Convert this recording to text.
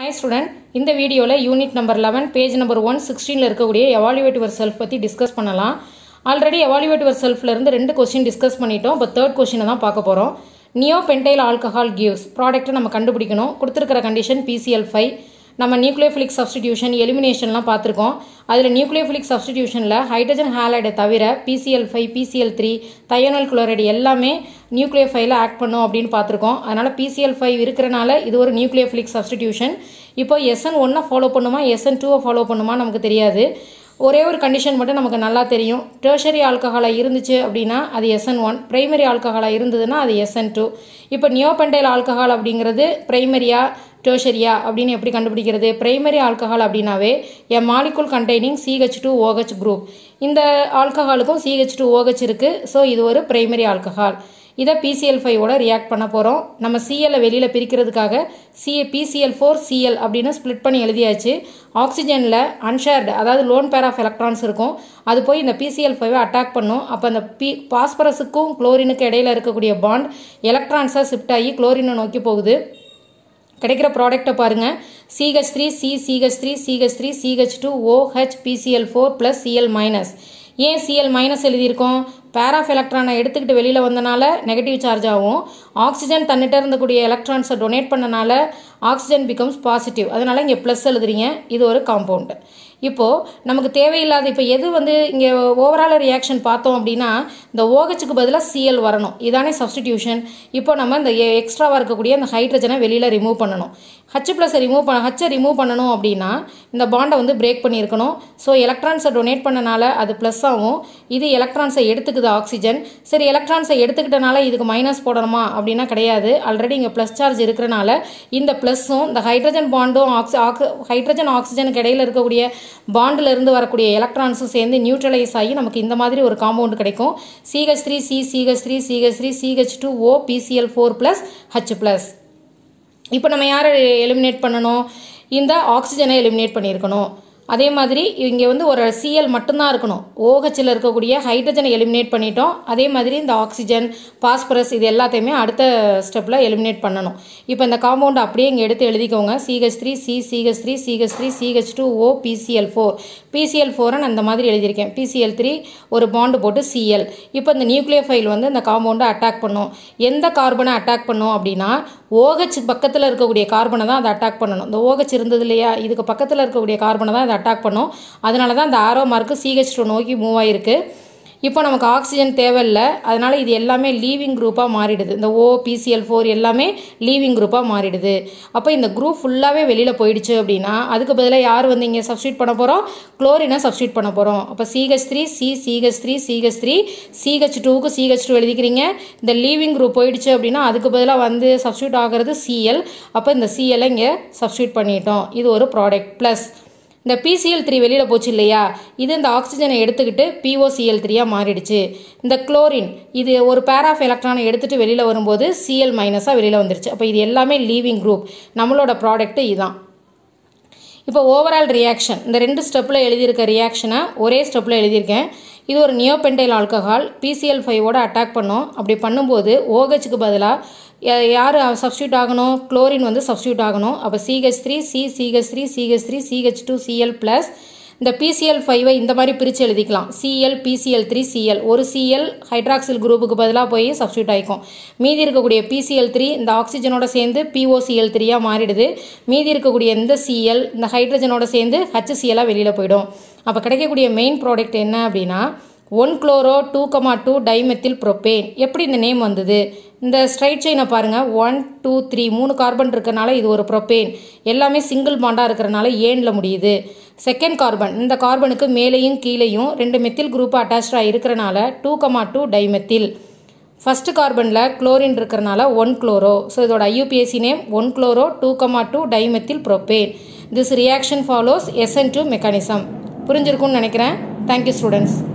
hi student இந்த வீடியோவில் unit number eleven page number one சிக்ஸ்டீனில் இருக்கக்கூடிய எவாலுவேட் யுவர் செல்ஃப் பற்றி டிஸ்கஸ் பண்ணலாம் ஆல்ரெடி எவாலுவேட் யுவர் செல்ஃப்ல இருந்து ரெண்டு கொஸ்டின் டிஸ்கஸ் பண்ணிட்டோம் இப்போ தேர்ட் கொஸ்டினை தான் பார்க்க போகிறோம் நியோ பென்டைல் ஆல்கஹால் கிவ்ஸ் ப்ராடக்ட்டை நம்ம கண்டுபிடிக்கணும் கொடுத்துருக்கிற கண்டிஷன் பிசிஎல் ஃபைவ் நம்ம நியூக்ளியோஃபிலிக் சப்ஸ்டிடியூஷன் எலிமினேஷன்லாம் பார்த்துருக்கோம் அதில் நியூக்ளியோஃபிலிக் சப்ஸ்டிடியூஷனில் ஹைட்ரஜன் ஹேலைடை தவிர PCl five PCl three thionyl chloride எல்லாமே நியூக்ளியோஃபைல ஆக்ட் பண்ணும் அப்படின்னு பார்த்துருக்கோம் அதனால் பிசிஎல் ஃபைவ் இருக்கிறனால இது ஒரு நியூக்ளியோஃபிலிக் சப்ஸ்டிடியூஷன் இப்போ எஸ்என் ஒன்னை ஃபாலோ பண்ணுமா எஸ்என் டூவை ஃபாலோ பண்ணுமா நமக்கு தெரியாது ஒரே ஒரு கண்டிஷன் மட்டும் நமக்கு நல்லா தெரியும் டெர்ஷரி ஆல்கஹாலாக இருந்துச்சு அப்படின்னா அது எஸ்என் ஒன் பிரைமரி ஆல்கஹாலாக இருந்ததுன்னா அது எஸ்என் டூ இப்போ நியோபெண்டைல் ஆல்கஹால் அப்படிங்கிறது பிரைமரியா டெர்ஷரியா அப்படின்னு எப்படி கண்டுபிடிக்கிறது பிரைமரி ஆல்கஹால் அப்படின்னாவே a molecule containing CH two OH group இந்த ஆல்கஹாலுக்கும் சிஹெச் டூ ஓஹெச் இருக்குது ஸோ இது ஒரு பிரைமரி ஆல்கஹால் இதை பிசிஎல் ஃபைவோட ரியாக்ட் பண்ண போகிறோம் நம்ம சிஎல்லை வெளியில் பிரிக்கிறதுக்காக சி பிசிஎல் ஃபோர் சிஎல் அப்படின்னு ஸ்ப்ளிட் பண்ணி எழுதியாச்சு ஆக்சிஜனில் அன்ஷேர்டு அதாவது லோன் பேர் ஆஃப் எலக்ட்ரான்ஸ் இருக்கும் அது போய் இந்த பிசிஎல் ஃபைவை அட்டாக் பண்ணும் அப்போ அந்த பி பாஸ்பரஸுக்கும் குளோரினுக்கு இடையில இருக்கக்கூடிய பாண்ட் எலக்ட்ரான்ஸாக ஷிஃப்ட் ஆகி குளோரினை நோக்கி போகுது கிடைக்கிற ப்ராடக்ட்டை பாருங்கள் CH three C CH three CH three CH two OH PCl four plus Cl minus ஏன் சிஎல் மைனஸ் எழுதியிருக்கோம் பேராஃப் எலக்ட்ரானை எடுத்துக்கிட்டு வெளியில் வந்தனால நெகட்டிவ் சார்ஜ் ஆகும் ஆக்சிஜன் தன்னிட்ட இருந்தக்கூடிய எலக்ட்ரான்ஸை டொனேட் பண்ணனால ஆக்சிஜன் பிகம்ஸ் பாசிட்டிவ் அதனால் இங்கே ப்ளஸ் எழுதுறீங்க இது ஒரு காம்பவுண்டு இப்போது நமக்கு தேவையில்லாத இப்போ எது வந்து இங்கே ஓவரால் ரியாக்ஷன் பார்த்தோம் அப்படின்னா இந்த ஓகச்சுக்கு பதிலாக சிஎல் வரணும் இதானே சப்ஸ்டிடியூஷன் இப்போ நம்ம இந்த எக்ஸ்ட்ராவாக இருக்கக்கூடிய அந்த ஹைட்ரஜனை வெளியில் ரிமூவ் பண்ணணும் ஹச் ப்ளஸை ரிமூவ் பண்ண ஹச்சை ரிமூவ் பண்ணணும் அப்படின்னா இந்த பாண்டை வந்து பிரேக் பண்ணியிருக்கணும் ஸோ எலக்ட்ரான்ஸை டொனேட் பண்ணனால அது ப்ளஸ் ஆகும் இது எலக்ட்ரான்ஸை எடுத்துக்குது ஆக்சிஜன் சரி எலக்ட்ரான்ஸை எடுத்துக்கிட்டனால இதுக்கு மைனஸ் போடணுமா அப்படின்னா கிடையாது ஆல்ரெடி இங்கே ப்ளஸ் சார்ஜ் இருக்கிறனால இந்த ப்ளஸ்ஸும் இந்த ஹைட்ரஜன் பாண்டும் ஆக்சி ஹைட்ரஜன் ஆக்சிஜனுக்கு இடையில இருக்கக்கூடிய பாண்டில் இருந்து வரக்கூடிய எலக்ட்ரான்ஸும் சேர்ந்து நியூட்ரலைஸ் ஆகி நமக்கு இந்த மாதிரி ஒரு காம்பவுண்ட் கிடைக்கும் CH three C CH three CH three CH two O PCl four plus H plus இப்போ நம்ம யாரை எலிமினேட் பண்ணணும் இந்த ஆக்சிஜனை எலிமினேட் பண்ணியிருக்கணும் அதே மாதிரி இங்கே வந்து ஒரு சிஎல் மட்டும்தான் இருக்கணும் ஓஹெச்சில் இருக்கக்கூடிய ஹைட்ரஜனை எலிமினேட் பண்ணிட்டோம் அதே மாதிரி இந்த ஆக்சிஜன் பாஸ்பரஸ் இது எல்லாத்தையுமே அடுத்த ஸ்டெப்பில் எலிமினேட் பண்ணணும் இப்போ இந்த காம்பவுண்ட் அப்படியே இங்கே எடுத்து எழுதிக்கோங்க CH three C CH three CH three CH two O PCl four பிசிஎல் ஃபோரை நான் இந்த மாதிரி எழுதியிருக்கேன் பிசிஎல் த்ரீ ஒரு பாண்டு போட்டு சிஎல் இப்போ இந்த நியூக்ளியர் ஃபைல் வந்து இந்த காம்பவுண்டை அட்டாக் பண்ணும் எந்த கார்பனை அட்டாக் பண்ணும் அப்படின்னா ஓஹெச் பக்கத்தில் இருக்கக்கூடிய கார்பனை தான் அதை அட்டாக் பண்ணணும் இந்த ஓஹெச் இருந்தது இல்லையா இதுக்கு பக்கத்தில் இருக்கக்கூடிய கார்பனை தான் அதை அட்டாக் பண்ணும் அதனால தான் இந்த ஆரோ மார்க்கு சிஹெச் டூ நோக்கி மூவ் ஆகிருக்கு இப்போ நமக்கு ஆக்சிஜன் தேவையில்லை அதனால் இது எல்லாமே லீவிங் குரூப்பாக மாறிடுது இந்த ஓ பிசிஎல் ஃபோர் எல்லாமே லீவிங் குரூப்பாக மாறிடுது அப்போ இந்த குரூப் ஃபுல்லாகவே வெளியில் போயிடுச்சு அப்படின்னா அதுக்கு பதிலாக யார் வந்து இங்கே சப்ஸ்டியூட் பண்ண போகிறோம் குளோரினை சப்ஸ்டியூட் பண்ண போகிறோம் அப்போ CH three C CH three CH three CH டூக்கு சிஹெச் டூ எழுதிக்கிறீங்க இந்த லீவிங் குரூப் போயிடுச்சு அப்படின்னா அதுக்கு பதிலாக வந்து சப்ஸ்டியூட் ஆகிறது சிஎல் அப்போ இந்த சிஎல்லை இங்கே சப்ஸ்டியூட் பண்ணிட்டோம் இது ஒரு ப்ராடக்ட் ப்ளஸ் இந்த பிசிஎல் த்ரீ வெளியில் போச்சு இல்லையா இது இந்த ஆக்சிஜனை எடுத்துக்கிட்டு பிஓசிஎல் த்ரீயாக மாறிடுச்சு இந்த குளோரின் இது ஒரு பேர் ஆஃப் எலக்ட்ரானை எடுத்துகிட்டு வெளியில் வரும்போது சிஎல் மைனஸாக வெளியில் வந்துருச்சு அப்போ இது எல்லாமே லீவிங் குரூப் நம்மளோட ப்ராடக்ட்டு இதுதான் இப்போ ஓவரால் ரியாக்ஷன் இந்த ரெண்டு ஸ்டெப்பில் எழுதியிருக்க ரியாக்ஷனை ஒரே ஸ்டெப்பில் எழுதியிருக்கேன் இது ஒரு நியோபென்டைல் ஆல்கஹால் பிசிஎல் ஃபைவோட அட்டாக் பண்ணோம் அப்படி பண்ணும்போது ஓஹெச்சுக்கு பதிலாக யார் சப்ஸ்டியூட் ஆகணும் குளோரின் வந்து சப்ஸ்டியூட் ஆகணும் அப்போ CH three C CH three CH three CH two Cl plus இந்த பிசிஎல் ஃபைவை இந்த மாதிரி பிரித்து எழுதிக்கலாம் சிஎல் பிசிஎல் த்ரீ சிஎல் ஒரு சிஎல் ஹைட்ராக்சில் குரூப்புக்கு பதிலாக போய் சப்ஸ்டியூட் ஆகிக்கும் மீதி இருக்கக்கூடிய பிசிஎல் த்ரீ இந்த ஆக்சிஜனோட சேர்ந்து பிஓசிஎல் த்ரீயாக மாறிடுது மீதி இருக்கக்கூடிய இந்த சிஎல் இந்த ஹைட்ரஜனோட சேர்ந்து ஹச்சிசிஎலாக வெளியில் போயிடும் அப்போ கிடைக்கக்கூடிய மெயின் ப்ராடக்ட் என்ன அப்படின்னா one chloro two comma two dimethyl propane எப்படி இந்த நேம் வந்தது இந்த ஸ்ட்ரைட் செயினை பாருங்கள் ஒன் டூ த்ரீ மூணு கார்பன் இருக்கனால இது ஒரு ப்ரொப்பேன் எல்லாமே சிங்கிள் பாண்டாக இருக்கிறனால ஏனில் முடியுது செகண்ட் கார்பன் இந்த கார்பனுக்கு மேலேயும் கீழேயும் ரெண்டு மெத்தில் குரூப் அட்டாச்சாக இருக்கிறனால two comma two dimethyl first கார்பனில் குளோரின் இருக்கிறனால ஒன் குளோரோ ஸோ இதோட IUPAC name one chloro two comma two dimethyl propane this reaction follows SN two mechanism புரிஞ்சிருக்கும்னு நினைக்கிறேன் தேங்க்யூ ஸ்டூடெண்ட்ஸ்